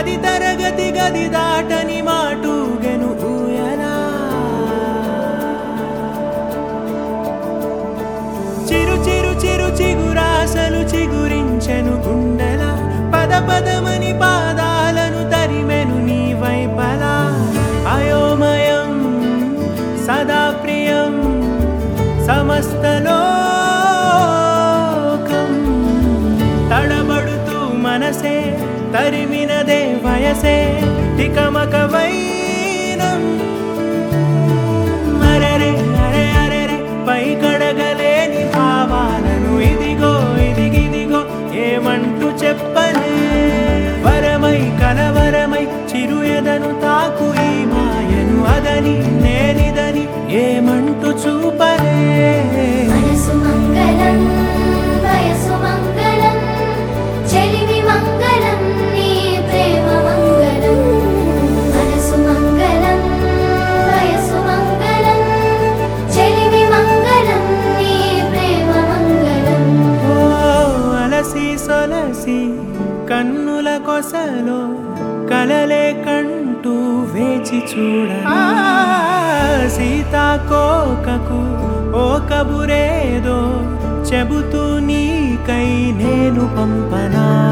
మది తరగతి గది దాటని మాటూగెను ఊయలా చిరు చిరు చిరు చిగురాసలు చిగురించెను గుండెల పద పదమని పాదాలను తరిమెను నీ వైపలా అయోమయం సదా ప్రియం సమస్తలోకం తడబడుతూ మనసే తరిమినదే వయసే తికమక వైనం అరెరే అరే అరెరే పై కడగలేని భావాలను ఇదిగో ఇదిగిదిగో ఏమంటూ చెప్పలే వరమై కలవరమై చిరు ఎదను తాకు ఈ మాయను అదని నేనిదని ఏమంటూ చూపలే మనసు మంగళం వయసు మంగళం చెలిమి మంగళం నీ ప్రేమ మంగళం మనసు మంగళం వయసు మంగళం చెలిమి మంగళం నీ ప్రేమ మంగళం ఓ అలసి సొలసి కన్నుల కొసలో కలలే కంటూ వేచి చూడ సీతాకోకకు ఓ కబురేదో చెబుతూ నీకై నేను పంపనా